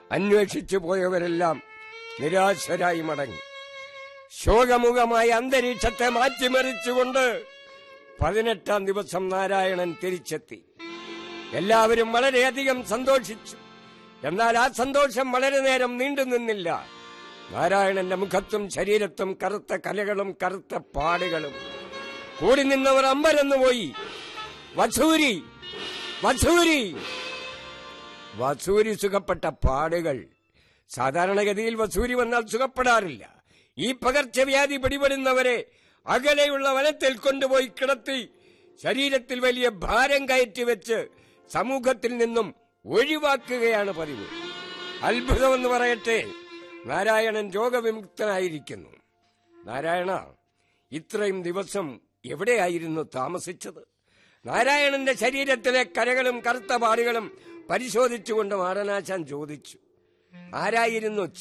അന്വേഷിച്ചു പോയവരെല്ലാം നിരാശരായി മടങ്ങി ശോകമുഖമായ അന്തരീക്ഷത്തെ മാറ്റിമറിച്ചുകൊണ്ട് പതിനെട്ടാം ദിവസം നാരായണൻ തിരിച്ചെത്തി എല്ലാവരും വളരെയധികം സന്തോഷിച്ചു എന്നാൽ ആ സന്തോഷം വളരെ നേരം നീണ്ടു നിന്നില്ല നാരായണന്റെ മുഖത്തും ശരീരത്തും കറുത്ത കലകളും കറുത്ത പാടുകളും കൂടി നിന്നവർ അമ്പരന്നുപോയി വസൂരി വസൂരി വസൂരി സുഖപ്പെട്ട പാടുകൾ സാധാരണഗതിയിൽ വസൂരി വന്നാൽ സുഖപ്പെടാറില്ല ഈ പകർച്ചവ്യാധി പിടിപെടുന്നവരെ അകലെയുള്ള വനത്തിൽ കൊണ്ടുപോയി കിടത്തി ശരീരത്തിൽ വലിയ ഭാരം കയറ്റി വെച്ച് സമൂഹത്തിൽ നിന്നും ഒഴിവാക്കുകയാണ് പതിവ് അത്ഭുതമെന്ന് പറയട്ടെ നാരായണൻ രോഗവിമുക്തനായിരിക്കുന്നു നാരായണ ഇത്രയും ദിവസം എവിടെയായിരുന്നു താമസിച്ചത് നാരായണന്റെ ശരീരത്തിലെ കരകളും കറുത്ത പാടുകളും പരിശോധിച്ചുകൊണ്ട് മാടനാശാൻ ചോദിച്ചു ആരായിരുന്നു